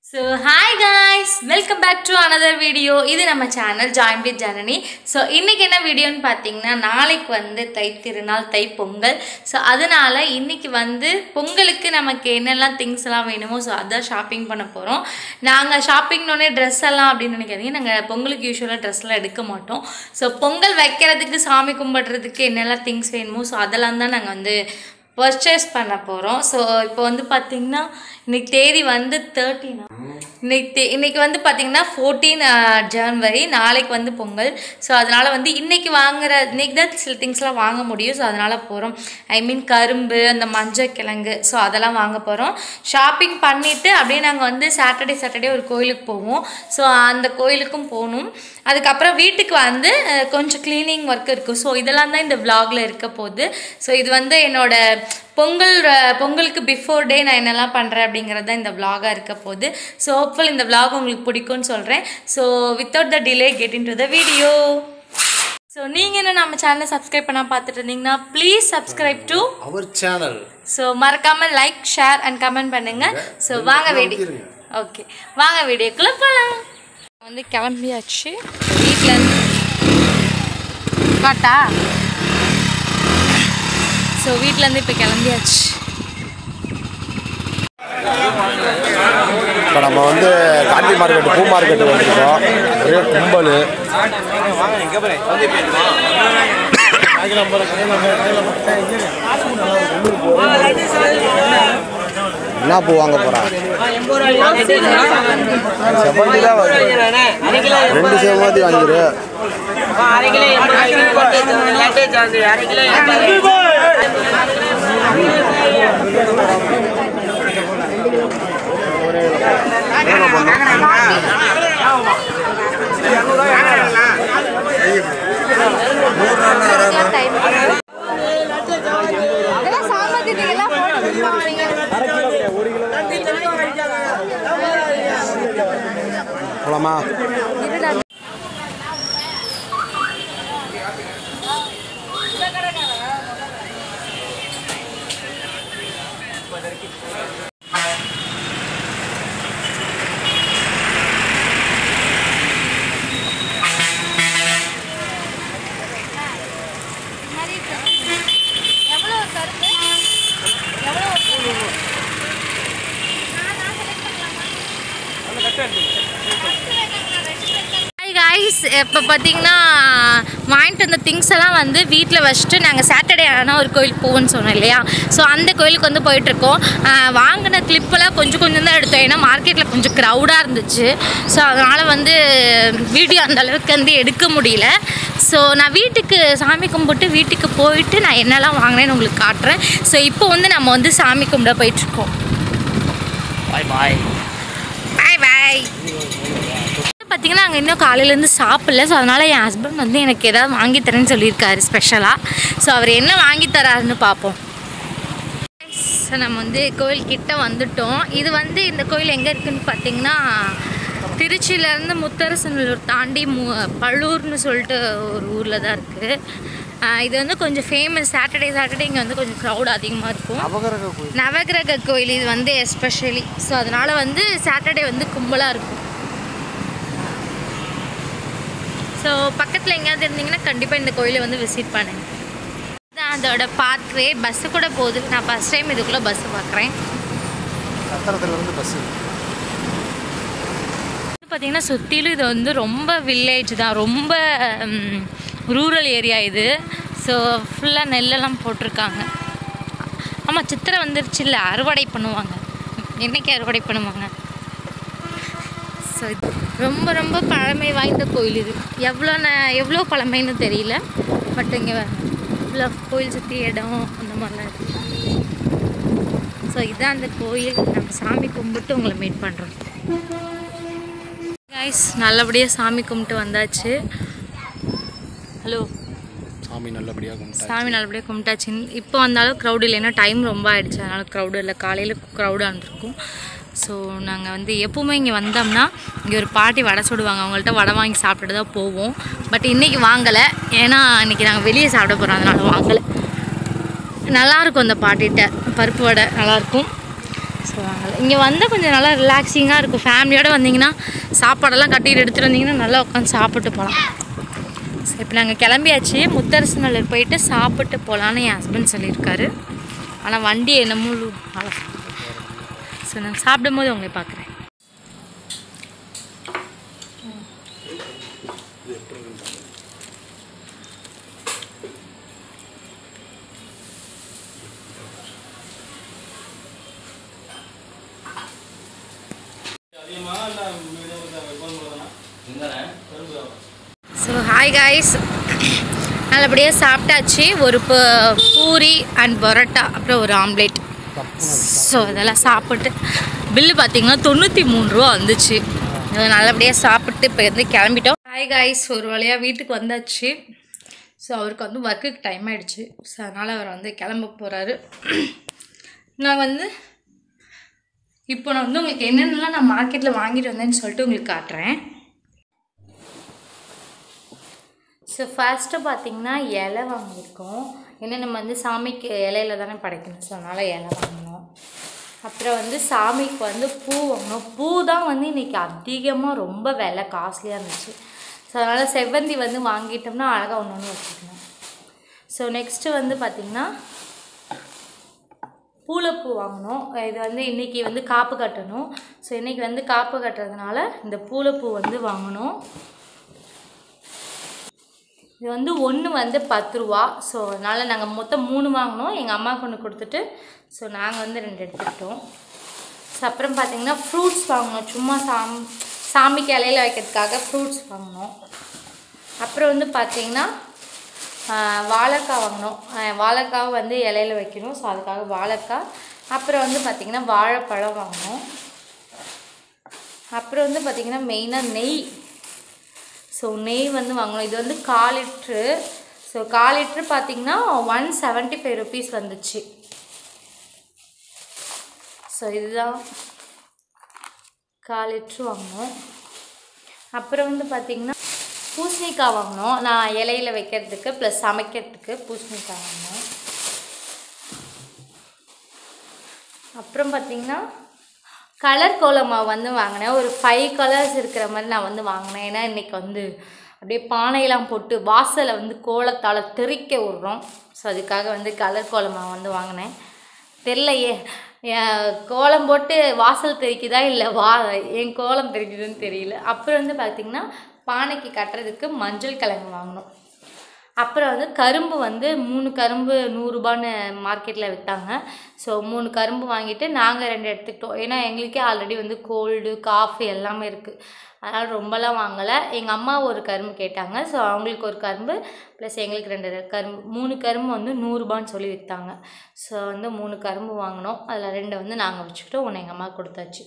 so hi guys welcome back to another video இது நம்ம channel join with Janani so இன்றைக்கி என்ன வீடியோன்னு பார்த்தீங்கன்னா நாளைக்கு வந்து தை திருநாள் தை பொங்கல் ஸோ அதனால் இன்றைக்கி வந்து பொங்கலுக்கு நமக்கு என்னெல்லாம் திங்ஸ் எல்லாம் வேணுமோ ஸோ அதான் ஷாப்பிங் பண்ண போகிறோம் நாங்கள் ஷாப்பிங்னோடனே ட்ரெஸ் எல்லாம் அப்படின்னு நினைக்காதீங்க நாங்கள் பொங்கலுக்கு யூஸ்வலாக ட்ரெஸ்லாம் எடுக்க மாட்டோம் ஸோ பொங்கல் வைக்கிறதுக்கு சாமி கும்பிட்றதுக்கு என்னெல்லாம் திங்ஸ் வேணுமோ ஸோ அதெல்லாம் தான் நாங்கள் வந்து பர்ச்சேஸ் பண்ண போகிறோம் ஸோ இப்போ வந்து பார்த்திங்கன்னா இன்னைக்கு தேதி வந்து தேர்ட்டினா இன்னைக்கு தே இன்னைக்கு வந்து பார்த்திங்கன்னா ஃபோர்டீன் ஜனவரி நாளைக்கு வந்து பொங்கல் ஸோ அதனால் வந்து இன்னைக்கு வாங்குற இன்னைக்கு தான் சில திங்ஸ்லாம் வாங்க முடியும் ஸோ அதனால் போகிறோம் ஐ மீன் கரும்பு அந்த மஞ்சள் கிழங்கு ஸோ அதெல்லாம் வாங்க போகிறோம் ஷாப்பிங் பண்ணிவிட்டு அப்படியே நாங்கள் வந்து சாட்டர்டே சாட்டர்டே ஒரு கோயிலுக்கு போவோம் ஸோ அந்த கோயிலுக்கும் போகணும் அதுக்கப்புறம் வீட்டுக்கு வந்து அஹ், கொஞ்சம் க்ளீனிங் ஒர்க் இருக்குது ஸோ இதெல்லாம் தான் இந்த vlogல இருக்க போகுது ஸோ இது வந்து என்னோட பொங்கல் அஹ், பொங்கலுக்கு பிஃபோர் டே நான் என்னெல்லாம் பண்ணுறேன் அப்படிங்கிறது தான் இந்த vlog-ஆ இருக்க போகுது ஸோ ஹோப்ஃபுல் இந்த vlog உங்களுக்கு பிடிக்கும்னு சொல்கிறேன் so without the delay get in to the video so நீங்கள் என்ன நம்ம சேனலை சப்ஸ்கிரைப் பண்ண பார்த்துட்டு இருந்தீங்கன்னா please subscribe to our channel so மறக்காமல் லைக் ஷேர் அண்ட் கமெண்ட் பண்ணுங்க ஸோ வாங்க வீடியோ ஓகே வாங்க வீடியோக்குள்ளே போகலாம் வந்து கிளம்பியாச்சு வீட்டில் இருந்து காட்டா ஸோ வீட்டிலேருந்து இப்போ கிளம்பியாச்சு இப்போ நம்ம வந்து காந்தி மார்க்கெட்டு பூ மார்க்கெட்டு வந்திருக்கோம் ஒரே கும்பல் என்ன பூ வாங்க போறா செவ்வந்தி தான் வருது ரெண்டு செவ்வந்தி வாங்கிரு அரை கிலோ எண்பது ரூபாய்க்கு லட்டேஜ் வந்து அரை கிலோ எண்பது போலாமா ஹாய் காய்ஸ் இப்போ பார்த்தீங்கன்னா வாங்கிட்டு வந்த திங்ஸ் எல்லாம் வந்து வீட்டில் வச்சுட்டு நாங்கள் சாட்டர்டே ஆனால் ஒரு கோயிலுக்கு போவோம்னு சொன்னோம் இல்லையா ஸோ அந்த கோயிலுக்கு வந்து போயிட்டுருக்கோம் வாங்கின கிளிப்பெல்லாம் கொஞ்சம் கொஞ்சம் தான் எடுத்தோம் ஏன்னா மார்க்கெட்டில் கொஞ்சம் க்ரௌடாக இருந்துச்சு ஸோ அதனால் வந்து வீடியோ அந்த அளவுக்கு வந்து எடுக்க முடியல ஸோ நான் வீட்டுக்கு சாமி கும்பிட்டு வீட்டுக்கு போயிட்டு நான் என்னெல்லாம் வாங்கினேன்னு உங்களுக்கு காட்டுறேன் ஸோ இப்போ வந்து நம்ம வந்து சாமி கும்பிட போயிட்டுருக்கோம் பாய் பாய் பாய் பாய் பார்த்தீங்கன்னா நாங்கள் இன்னும் காலையிலேருந்து சாப்பிடல ஸோ அதனால் என் ஹஸ்பண்ட் வந்து எனக்கு ஏதாவது வாங்கி தரேன்னு சொல்லியிருக்காரு ஸ்பெஷலாக ஸோ அவர் என்ன வாங்கி தராருன்னு பார்ப்போம் ஸோ நம்ம வந்து கோயில் கிட்ட வந்துட்டோம் இது வந்து இந்த கோயில் எங்கே இருக்குன்னு பார்த்தீங்கன்னா திருச்சியிலேருந்து முத்தரசனூர் தாண்டி மு பழூர்னு சொல்லிட்டு ஒரு ஊரில் தான் இருக்குது இது வந்து கொஞ்சம் ஃபேமஸ் சாட்டர்டே சாட்டர்டே இங்கே வந்து கொஞ்சம் க்ரௌட் அதிகமாக இருக்கும் நவகிரக கோயில் நவகிரக கோயில் இது வந்து எஸ்பெஷலி ஸோ அதனால் வந்து சாட்டர்டே வந்து கும்பலாக இருக்கும் ஸோ பக்கத்தில் எங்கேயாவது இருந்தீங்கன்னா கண்டிப்பாக இந்த கோயிலை வந்து விசிட் பண்ணுங்க இதுதான் அதோட பாத்வே பஸ்ஸு கூட போகுது நான் ஃபஸ்ட் டைம் இதுக்குள்ளே பஸ்ஸு பார்க்குறேன் சத்திரத்துலேருந்து பஸ்ஸு பார்த்தீங்கன்னா சுற்றிலும் இது வந்து ரொம்ப வில்லேஜ் தான் ரொம்ப ரூரல் ஏரியா இது ஸோ ஃபுல்லாக நெல்லெல்லாம் போட்டிருக்காங்க ஆமாம் சித்திரை வந்துருச்சு இல்லை அறுவடை பண்ணுவாங்க என்னைக்கு அறுவடை பண்ணுவாங்க ஸோ இது ரொம்ப ரொம்ப பழமை வாய்ந்த கோயில் இது எவ்வளோ ந எவ்வளோ பழமைன்னு தெரியல பட் இங்கே இவ்வளோ கோயில் சுற்றி இடம் அந்த மாதிரிலாம் இருக்குது ஸோ இதுதான் அந்த கோயில் நம்ம சாமி கும்பிட்டு உங்களை மீட் பண்ணுறோம் கைஸ் நல்லபடியாக சாமி கும்பிட்டு வந்தாச்சு ஹலோ சாமி நல்லபடியாக கும்பிட்டா சாமி நல்லபடியாக கும்பிட்டாச்சு இப்போ வந்தாலும் க்ரௌடு இல்லைன்னா டைம் ரொம்ப ஆயிடுச்சு அதனால் க்ரௌடு இல்லை காலையில் க்ரௌடாக இருந்திருக்கும் ஸோ நாங்கள் வந்து எப்பவுமே இங்கே வந்தோம்னா இங்கே ஒரு பாட்டி வடை சுடுவாங்க அவங்கள்ட்ட வடை வாங்கி சாப்பிட்டுட்டு தான் போவோம் பட் இன்றைக்கி வாங்கலை ஏன்னா இன்றைக்கி நாங்கள் வெளியே சாப்பிட போகிறோம் அதனால் வாங்கலை நல்லாயிருக்கும் அந்த பாட்டிகிட்ட பருப்பு வடை நல்லாயிருக்கும் ஸோ வாங்கல இங்கே வந்தால் கொஞ்சம் நல்லா ரிலாக்ஸிங்காக இருக்கும் ஃபேமிலியோடு வந்தீங்கன்னா சாப்பாடெல்லாம் கட்டிட்டு எடுத்துகிட்டு வந்தீங்கன்னா நல்லா உட்காந்து சாப்பிட்டு போகலாம் ஸோ இப்போ நாங்கள் கிளம்பியாச்சு முத்தரசு நல்லூர் போயிட்டு சாப்பிட்டு போகலான்னு என் ஹஸ்பண்ட் சொல்லியிருக்காரு ஆனால் வண்டி என்னமோ ஸோ நான் சாப்பிடும்போது உங்களை பார்க்குறேன் ஸோ ஹாய் காய்ஸ் நல்லபடியாக சாப்பிட்டாச்சு ஒரு ப- பூரி அண்ட் பரோட்டா அப்புறம் ஒரு ஆம்லேட் ஸோ இதெல்லாம் சாப்பிட்டு பில்லு பார்த்தீங்கன்னா தொண்ணூற்றி மூணு ரூபா வந்துச்சு அது நல்லபடியாக சாப்பிட்டு இப்போ வந்து கிளம்பிட்டோம் ஹாய் காய்ஸ் ஒரு வழியாக வீட்டுக்கு வந்தாச்சு ஸோ அவருக்கு வந்து ஒர்க்குக்கு டைம் ஆயிடுச்சு ஸோ அதனால் அவர் வந்து கிளம்ப போகிறாரு நான் வந்து இப்போ நான் வந்து உங்களுக்கு என்னென்னலாம் நான் மார்க்கெட்டில் வாங்கிட்டு வந்தேன்னு சொல்லிட்டு உங்களுக்கு காட்டுறேன் ஸோ ஃபர்ஸ்ட்டு பார்த்தீங்கன்னா இலை வாங்கியிருக்கோம் ஏன்னா நம்ம வந்து சாமிக்கு இலையில தானே படைக்கணும் ஸோ அதனால் இலை வாங்கினோம் அப்புறம் வந்து சாமிக்கு வந்து பூ வாங்கினோம் பூ தான் வந்து இன்றைக்கி அதிகமாக ரொம்ப விலை காஸ்ட்லியாக இருந்துச்சு ஸோ அதனால் செவ்வந்தி வந்து வாங்கிட்டோம்னா அழகாக ஒன்று ஒன்று வச்சுக்கணும் ஸோ நெக்ஸ்ட்டு வந்து பார்த்திங்கன்னா பூளைப்பூ வாங்கினோம் இது வந்து இன்றைக்கி வந்து காப்பு கட்டணும் ஸோ இன்றைக்கி வந்து காப்பு கட்டுறதுனால இந்த பூளைப்பூ வந்து வாங்கினோம் இது வந்து ஒன்று வந்து பத்து ரூபா ஸோ அதனால் நாங்கள் மொத்தம் மூணு வாங்கினோம் எங்கள் அம்மாவுக்கு ஒன்று கொடுத்துட்டு ஸோ நாங்கள் வந்து ரெண்டு எடுத்துக்கிட்டோம் ஸோ அப்புறம் பார்த்தீங்கன்னா ஃப்ரூட்ஸ் வாங்கினோம் சும்மா சாம் சாமிக்கு இலையில வைக்கிறதுக்காக ஃப்ரூட்ஸ் வாங்கினோம் அப்புறம் வந்து பார்த்தீங்கன்னா ஆஹ், வாழைக்காய் வாங்கினோம் ஆஹ், வாழைக்காய் வந்து இலையில வைக்கணும் ஸோ அதுக்காக வாழைக்காய் அப்புறம் வந்து பார்த்திங்கன்னா வாழைப்பழம் வாங்கினோம் அப்புறம் வந்து பார்த்திங்கன்னா மெயினாக நெய் ஸோ நெய் வந்து வாங்கணும் இது வந்து கால் லிட்ரு ஸோ கால் லிட்ரு பார்த்தீங்கன்னா ஒன் செவன்ட்டி ஃபைவ் ருபீஸ் வந்துச்சு ஸோ இதுதான் கால் லிட்ரு வாங்கினோம் அப்புறம் வந்து பார்த்திங்கன்னா பூசணிக்காய் வாங்கினோம் நான் இலையில வைக்கிறதுக்கு ப்ளஸ் சமைக்கிறதுக்கு பூசணிக்காய் வாங்கினோம் அப்புறம் பார்த்திங்கன்னா கலர் கோலமாவு வந்து வாங்கினேன் ஒரு ஃபைவ் கலர்ஸ் இருக்கிற மாதிரி நான் வந்து வாங்கினேன் ஏன்னா இன்றைக்கி வந்து அப்படியே பானையெல்லாம் போட்டு வாசலை வந்து கோலத்தால் தெறிக்க விட்றோம் ஸோ அதுக்காக வந்து கலர் கோலமாவு வந்து வாங்கினேன் தெரிலையே என் கோலம் போட்டு வாசல் தெறிக்குதா இல்லை வா என் கோலம் தெறிக்குதுன்னு தெரியல அப்புறம் வந்து பார்த்திங்கன்னா பானைக்கு கட்டுறதுக்கு மஞ்சள் கிழங்கு வாங்கினோம் அப்புறம் வந்து கரும்பு வந்து மூணு கரும்பு நூறுரூபான்னு மார்க்கெட்டில் விற்றாங்க ஸோ மூணு கரும்பு வாங்கிட்டு நாங்கள் ரெண்டு எடுத்துக்கிட்டோம் ஏன்னா எங்களுக்கே ஆல்ரெடி வந்து கோல்டு காஃபி எல்லாமே இருக்குது அதனால் ரொம்பலாம் வாங்கலை எங்கள் அம்மா ஒரு கரும்பு கேட்டாங்க ஸோ அவங்களுக்கு ஒரு கரும்பு ப்ளஸ் எங்களுக்கு ரெண்டு கரும்பு மூணு கரும்பு வந்து நூறுரூபான்னு சொல்லி விற்றாங்க ஸோ வந்து மூணு கரும்பு வாங்கினோம் அதில் ரெண்டை வந்து நாங்கள் வச்சுக்கிட்டோம் ஒன்று எங்கள் அம்மா கொடுத்தாச்சு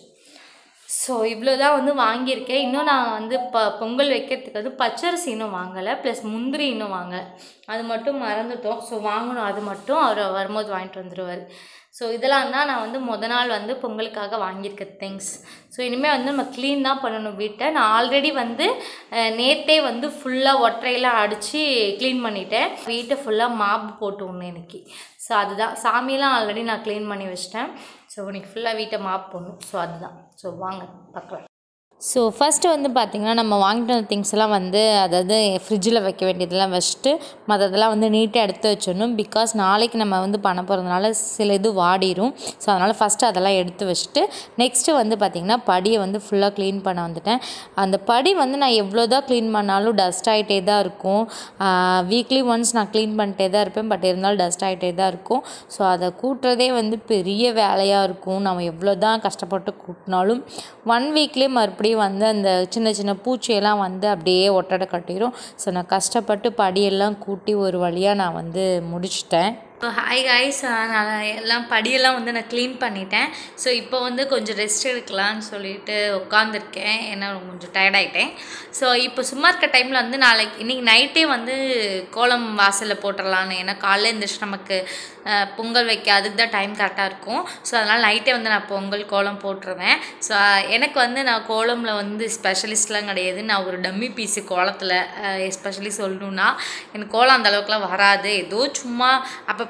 ஸோ இவ்வளோ தான் வந்து வாங்கியிருக்கேன் இன்னும் நான் வந்து ப பொங்கல் வைக்கிறதுக்கு வந்து பச்சரிசி இன்னும் வாங்கலை ப்ளஸ் முந்திரி இன்னும் வாங்கலை அது மட்டும் மறந்துட்டோம் ஸோ வாங்கணும் அது மட்டும் அவர் வரும்போது வாங்கிட்டு வந்துடுவார் ஸோ இதெல்லாம் தான் நான் வந்து முத நாள் வந்து பொங்கலுக்காக வாங்கியிருக்க திங்ஸ் ஸோ இனிமேல் வந்து நம்ம க்ளீன் தான் பண்ணணும் வீட்டை நான் ஆல்ரெடி வந்து அஹ், நேத்தே வந்து ஃபுல்லாக ஒற்றையெல்லாம் அடித்து க்ளீன் பண்ணிட்டேன் வீட்டை ஃபுல்லாக மாப்பு போட்டு விடணும் இன்னைக்கு ஸோ அதுதான் சாமியெல்லாம் ஆல்ரெடி நான் க்ளீன் பண்ணி வச்சிட்டேன் ஸோ இன்னைக்கு ஃபுல்லாக வீட்டை மாப் போடணும் ஸோ அதுதான் ஸோ வாங்க பார்க்கலாம் ஸோ ஃபஸ்ட்டு வந்து பார்த்திங்கன்னா நம்ம வாங்கிட்டு வந்த திங்ஸ் எல்லாம் வந்து அதாவது ஃப்ரிட்ஜில் வைக்க வேண்டியதெல்லாம் வச்சுட்டு மற்றதெல்லாம் வந்து நீட்டாக எடுத்து வச்சிடணும் பிகாஸ் நாளைக்கு நம்ம வந்து பண்ண போகிறதுனால சில இது வாடிரும் ஸோ அதனால் ஃபஸ்ட்டு அதெல்லாம் எடுத்து வச்சுட்டு நெக்ஸ்ட்டு வந்து பார்த்திங்கன்னா படியை வந்து ஃபுல்லாக க்ளீன் பண்ண வந்துட்டேன் அந்த படி வந்து நான் எவ்வளோ தான் க்ளீன் பண்ணாலும் டஸ்ட் ஆகிட்டே தான் இருக்கும் வீக்லி ஒன்ஸ் நான் க்ளீன் பண்ணிட்டே தான் இருப்பேன் பட் இருந்தாலும் டஸ்ட் ஆகிட்டே தான் இருக்கும் ஸோ அதை கூட்டுறதே வந்து பெரிய வேலையாக இருக்கும் நம்ம எவ்வளோ தான் கஷ்டப்பட்டு கூட்டினாலும் ஒன் வீக்லேயே மறுபடியும் வந்து அந்த சின்ன சின்ன பூச்சியெல்லாம் வந்து அப்படியே ஒட்டடை கட்டிடும் ஸோ நான் கஷ்டப்பட்டு படியெல்லாம் கூட்டி ஒரு வழியாக நான் வந்து முடிச்சிட்டேன் ஸோ ஹாய் காய்ஸ் நான் எல்லாம் படியெல்லாம் வந்து நான் க்ளீன் பண்ணிட்டேன் ஸோ இப்போ வந்து கொஞ்சம் ரெஸ்ட் எடுக்கலாம்னு சொல்லிட்டு உட்காந்துருக்கேன் ஏன்னா கொஞ்சம் டயர்டாயிட்டேன் ஸோ இப்போ சும்மா இருக்க டைமில் வந்து நாளைக்கு இன்றைக்கி நைட்டே வந்து கோலம் வாசலில் போட்டுடலான்னு ஏன்னா காலைல எழுந்திரிச்சு நமக்கு அஹ், பொங்கல் வைக்க அதுக்கு தான் டைம் கரெக்டாக இருக்கும் ஸோ அதனால் நைட்டே வந்து நான் பொங்கல் கோலம் போட்டுருவேன் ஸோ எனக்கு வந்து நான் கோலமில் வந்து ஸ்பெஷலிஸ்ட்லாம் கிடையாது நான் ஒரு டம்மி பீஸு கோலத்தில் எஸ்பெஷலி சொல்லணுன்னா எனக்கு கோலம் அந்த அளவுக்குலாம் வராது ஏதோ சும்மா அப்பப்போ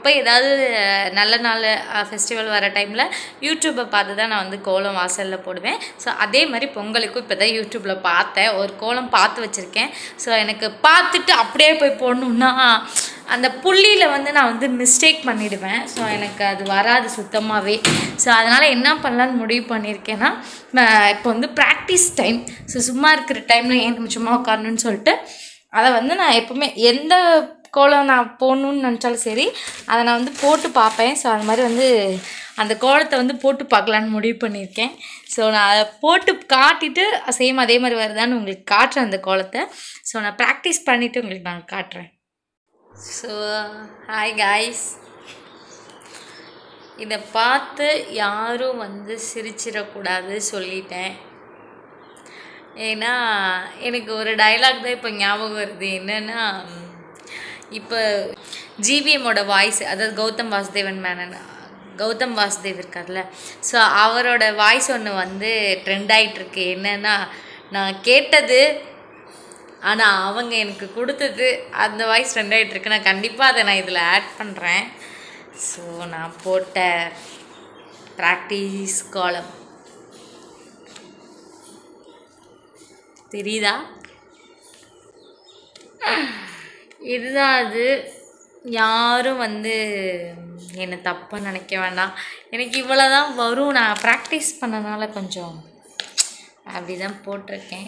அப்பப்போ ஏதாவது அஹ், நல்ல நாள் ஃபெஸ்டிவல் வர டைமில் யூடியூப்பை பார்த்து தான் நான் வந்து கோலம் வாசலில் போடுவேன் ஸோ அதே மாதிரி பொங்கலுக்கும் இப்போ தான் யூடியூப்பில் பார்த்தேன் ஒரு கோலம் பார்த்து வச்சுருக்கேன் ஸோ எனக்கு பார்த்துட்டு அப்படியே போய் போடணுன்னா அந்த புள்ளியில் வந்து நான் வந்து மிஸ்டேக் பண்ணிடுவேன் ஸோ எனக்கு அது வராது சுத்தமாகவே ஸோ அதனால் என்ன பண்ணலான்னு முடிவு பண்ணியிருக்கேன்னா நான் இப்போ வந்து ப்ராக்டிஸ் டைம் ஸோ சும்மா இருக்கிற டைமில் ஏன் நம்ம சும்மா உட்காரணும்னு சொல்லிட்டு அதை வந்து நான் எப்பவுமே எந்த கோலம் நான் போடணும்னு நினச்சாலும் சரி அதை நான் வந்து போட்டு பார்ப்பேன் ஸோ அது மாதிரி வந்து அந்த கோலத்தை வந்து போட்டு பார்க்கலான்னு முடிவு பண்ணியிருக்கேன் ஸோ நான் அதை போட்டு காட்டிட்டு சேம் அதே மாதிரி வருதான்னு உங்களுக்கு காட்டுறேன் அந்த கோலத்தை ஸோ நான் ப்ராக்டிஸ் பண்ணிவிட்டு உங்களுக்கு நான் காட்டுறேன் ஸோ ஹாய் காய்ஸ் இதை பார்த்து யாரும் வந்து சிரிச்சிடக்கூடாது சொல்லிட்டேன் ஏன்னா எனக்கு ஒரு டைலாக் தான் இப்போ ஞாபகம் வருது என்னென்னா இப்போ ஜிவிஎம்மோட வாய்ஸ் அதாவது கௌதம் வாசுதேவன் மேனன் கௌதம் வாசுதேவ் இருக்கார்ல ஸோ அவரோட வாய்ஸ் ஒன்று வந்து ட்ரெண்ட் ஆகிட்டுருக்கு என்னென்னா நான் கேட்டது ஆனால் அவங்க எனக்கு கொடுத்தது அந்த வாய்ஸ் ட்ரெண்ட் ஆகிட்டுருக்கு நான் கண்டிப்பாக அதை நான் இதில் ஆட் பண்ணுறேன் ஸோ நான் போட்ட ப்ராக்டிஸ் காலம் தெரியுதா இதுதான் அது யாரும் வந்து என்னை தப்பாக நினைக்க வேண்டாம் எனக்கு இவ்வளோ தான் வரும் நான் ப்ராக்டிஸ் பண்ணனால கொஞ்சம் அப்படி தான் போட்டிருக்கேன்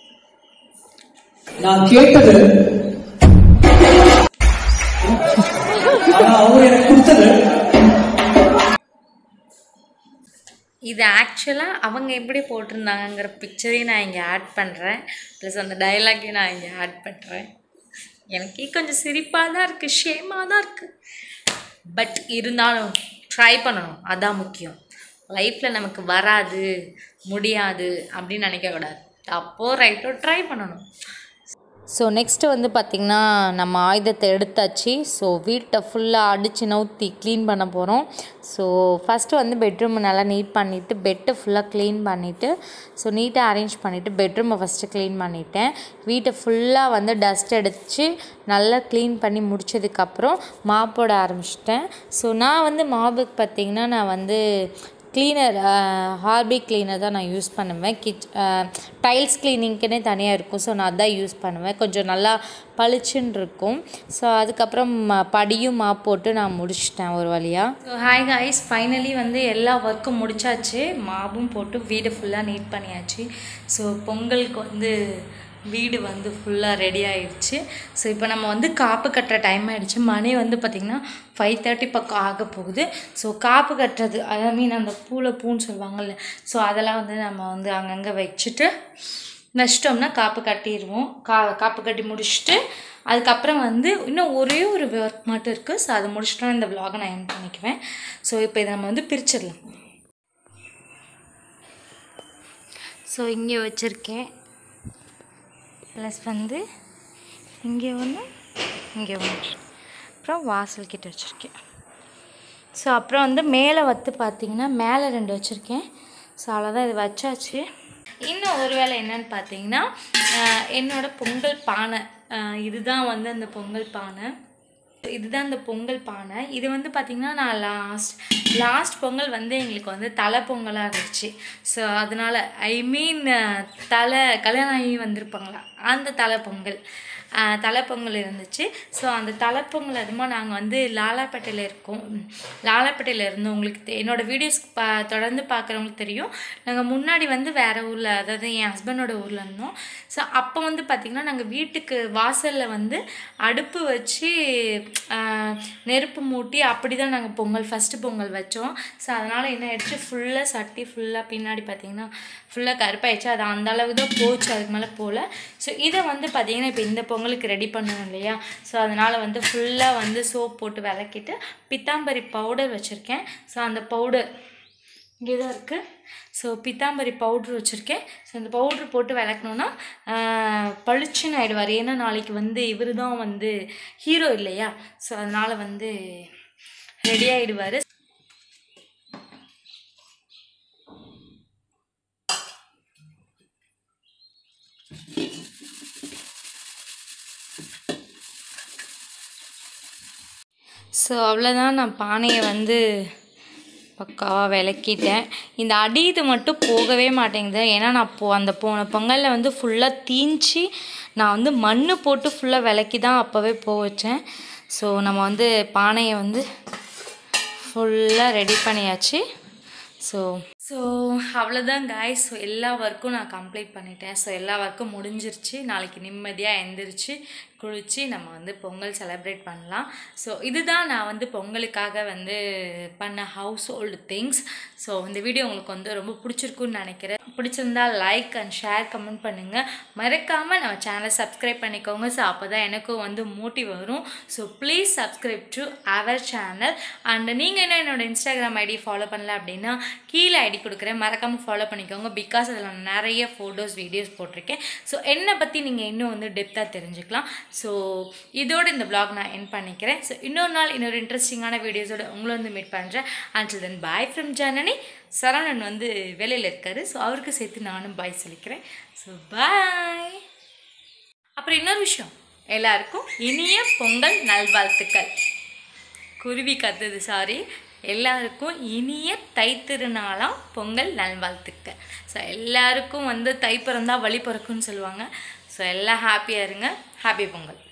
நான் கேட்டது ஆனா அவர் எனக்கு கொடுத்தது இது ஆக்சுவலாக அவங்க எப்படி போட்டிருந்தாங்கங்கிற பிக்சரையும் நான் இங்கே ஆட் பண்ணுறேன் ப்ளஸ் அந்த டைலாக்கையும் நான் இங்கே ஆட் பண்ணுறேன் எனக்கே கொஞ்சம் சிரிப்பாக தான் இருக்குது ஷேமாக தான் இருக்குது பட் இருந்தாலும் ட்ரை பண்ணணும் அதான் முக்கியம் லைஃப்பில் நமக்கு வராது முடியாது அப்படின்னு நினைக்கக்கூடாது அப்போ ரைட்டோ ட்ரை பண்ணணும் ஸோ நெக்ஸ்ட்டு வந்து பார்த்திங்கன்னா நம்ம ஆயுதத்தை எடுத்தாச்சு ஸோ வீட்டை ஃபுல்லாக அடித்து நவுத்தி க்ளீன் பண்ண போகிறோம் ஸோ ஃபஸ்ட்டு வந்து பெட்ரூமை நல்லா நீட் பண்ணிவிட்டு பெட்டை ஃபுல்லாக க்ளீன் பண்ணிவிட்டு ஸோ நீட்டாக அரேஞ்ச் பண்ணிவிட்டு பெட்ரூமை ஃபஸ்ட்டு க்ளீன் பண்ணிட்டேன் வீட்டை ஃபுல்லாக வந்து டஸ்ட் அடித்து நல்லா க்ளீன் பண்ணி முடிச்சதுக்கப்புறம் மாப் போட ஆரம்பிச்சிட்டேன் ஸோ நான் வந்து மாபுக்கு பார்த்திங்கன்னா நான் வந்து க்ளீனர் ஹார்பிக் க்ளீனர் தான் நான் யூஸ் பண்ணுவேன் கிச் டைல்ஸ் க்ளீனிங்க்குனே தனியாக இருக்கும் ஸோ நான் அதான் யூஸ் பண்ணுவேன் கொஞ்சம் நல்லா பளிச்சுன்னு இருக்கும் ஸோ அதுக்கப்புறம் ம- படியும் மாப் போட்டு நான் முடிச்சிட்டேன் ஒரு வழியாக ஸோ ஹாய் காய்ஸ் ஃபைனலி வந்து எல்லா ஒர்க்கும் முடிச்சாச்சு மாபும் போட்டு வீடு ஃபுல்லாக நீட் பண்ணியாச்சு ஸோ பொங்கலுக்கு வந்து வீடு வந்து ஃபுல்லாக ரெடி ஆயிடுச்சு ஸோ இப்போ நம்ம வந்து காப்பு கட்டுற டைம் ஆயிடுச்சு மணி வந்து பார்த்திங்கன்னா ஃபைவ் தேர்ட்டி பக்கம் ஆக போகுது ஸோ காப்பு கட்டுறது ஐ மீன் அந்த பூவில் பூன்னு சொல்லுவாங்கல்ல ஸோ அதெல்லாம் வந்து நம்ம வந்து அங்கங்கே வச்சுட்டு வச்சிட்டோம்னா காப்பு கட்டிடுவோம் கா காப்பு கட்டி முடிச்சுட்டு அதுக்கப்புறம் வந்து இன்னும் ஒரே ஒரு ஒர்க் மட்டும் இருக்குது ஸோ அதை முடிச்சுட்டோம் இந்த vlog-அ நான் என் பண்ணிக்குவேன் ஸோ இப்போ இதை நம்ம வந்து பிரிச்சிடலாம் ஸோ இங்கே வச்சுருக்கேன் ப்ளஸ் வந்து இங்கே ஒன்று இங்கே ஒன்று அப்புறம் வாசல் கிட்ட வச்சுருக்கேன் ஸோ அப்புறம் வந்து மேலே வந்து பார்த்தீங்கன்னா மேலே ரெண்டு வச்சுருக்கேன் ஸோ அவ்வளோதான் இது வச்சாச்சு இன்னும் ஒரு வேளை என்னன்னு பார்த்தீங்கன்னா ஆஹ், என்னோட பொங்கல் பானை ஆஹ், இதுதான் வந்து அந்த பொங்கல் பானை இதுதான் இந்த பொங்கல் பானை இது வந்து பார்த்திங்கன்னா நான் லாஸ்ட் லாஸ்ட் பொங்கல் வந்து எங்களுக்கு வந்து தலை பொங்கலாக இருந்துச்சு ஸோ அதனால் ஐ மீன் தலை கல்யாணம் ஆகி வந்திருப்பாங்களா அந்த தலை பொங்கல் ஆஹ், தலை பொங்கல் இருந்துச்சு ஸோ அந்த தலை பொங்கல் அதுமா நாங்கள் வந்து லாலாப்பேட்டையில் இருக்கோம் லாலாப்பேட்டையில் இருந்தோம் உங்களுக்கு தெ- என்னோட வீடியோஸ் பா தொடர்ந்து பார்க்குறவங்களுக்கு தெரியும் நாங்கள் முன்னாடி வந்து வேறு ஊரில் அதாவது என் ஹஸ்பண்டோட ஊரில் இருந்தோம் ஸோ அப்போ வந்து பார்த்திங்கன்னா நாங்கள் வீட்டுக்கு வாசலில் வந்து அடுப்பு வச்சு ஆஹ், நெருப்பு மூட்டி அப்படி தான் நாங்கள் பொங்கல் ஃபஸ்ட்டு பொங்கல் வச்சோம் ஸோ அதனால் என்ன ஆயிடுச்சு ஃபுல்லாக சட்டி ஃபுல்லாக பின்னாடி பார்த்திங்கன்னா ஃபுல்லாக கருப்பாயிடுச்சு அது அந்த அளவு தான் போச்சு அதுக்கு மேலே போகல ஸோ இதை வந்து பார்த்திங்கன்னா இப்போ இந்த பொங்கலுக்கு ரெடி பண்ணணும் இல்லையா ஸோ அதனால் வந்து ஃபுல்லாக வந்து சோப் போட்டு விளக்கிட்டு பித்தாம்பரி பவுடர் வச்சுருக்கேன் ஸோ அந்த பவுடர் இங்கே தான் இருக்குது ஸோ பித்தாம்பரி பவுட்ரு வச்சுருக்கேன் ஸோ அந்த பவுட்ரு போட்டு விளக்கணுன்னா ஆஹ், பளிச்சுன்னு ஆயிடுவார் ஏன்னா நாளைக்கு வந்து இவர் தான் வந்து ஹீரோ இல்லையா ஸோ அதனால் வந்து ரெடி ஆகிடுவார் ஸோ அவ்வளோதான் நான் பானையை வந்து பக்காவாக விளக்கிட்டேன் இந்த அடி இது மட்டும் போகவே மாட்டேங்குது ஏன்னா நான் போ அந்த போன பொங்கலில் வந்து ஃபுல்லாக தீஞ்சி நான் வந்து மண் போட்டு ஃபுல்லாக விளக்கி தான் அப்போவே போக வச்சேன் ஸோ நம்ம வந்து பானையை வந்து ஃபுல்லாக ரெடி பண்ணியாச்சு ஸோ ஸோ அவ்வளோதான் காய்ஸ் ஸோ எல்லா ஒர்க்கும் நான் கம்ப்ளீட் பண்ணிட்டேன் ஸோ எல்லா ஒர்க்கும் முடிஞ்சிருச்சு நாளைக்கு நிம்மதியாக எந்திரிச்சு குளித்து நம்ம வந்து பொங்கல் செலிப்ரேட் பண்ணலாம் ஸோ இதுதான் நான் வந்து பொங்கலுக்காக வந்து பண்ண ஹவுஸ் ஹோல்டு திங்ஸ் ஸோ இந்த வீடியோ உங்களுக்கு வந்து ரொம்ப பிடிச்சிருக்குன்னு நினைக்கிறேன் பிடிச்சிருந்தா லைக் அண்ட் ஷேர் கமெண்ட் பண்ணுங்கள் மறக்காமல் நம்ம சேனலை சப்ஸ்கிரைப் பண்ணிக்கோங்க ஸோ அப்போ தான் எனக்கும் வந்து மோட்டிவ் வரும் so please subscribe to our channel and நீங்கள் என்ன என்னோட இன்ஸ்டாகிராம் ஐடி ஃபாலோ பண்ணல அப்படின்னா கீழே ஐடி கொடுக்குறேன் மறக்காமல் ஃபாலோ பண்ணிக்கோங்க பிகாஸ் அதில் நான் நிறைய ஃபோட்டோஸ் வீடியோஸ் போட்டிருக்கேன் ஸோ என்னை பற்றி நீங்கள் இன்னும் வந்து டெப்த்தாக தெரிஞ்சுக்கலாம் ஸோ இதோட இந்த vlog நான் என் பண்ணிக்கிறேன் ஸோ இன்னொரு நாள் இன்னொரு இன்ட்ரெஸ்டிங்கான வீடியோஸோட உங்களை வந்து மீட் பண்ணுறேன் until then bye from Janani Saravanan வந்து வேலையில் இருக்காரு ஸோ அவருக்கு சேர்த்து நானும் பாய் சொல்லிக்கிறேன் ஸோ பாய் அப்புறம் இன்னொரு விஷயம் எல்லாருக்கும் இனிய பொங்கல் நல்வாழ்த்துக்கள் குருவி கத்துது சாரி எல்லாருக்கும் இனிய தைத்திருநாளாம் பொங்கல் நல்வாழ்த்துக்கள் ஸோ எல்லாருக்கும் வந்து தை பிறந்தா வழி பிறக்குன்னு சொல்லுவாங்க ஸோ எல்லாம் ஹாப்பியாக இருங்க ஹாப்பி பொங்கல்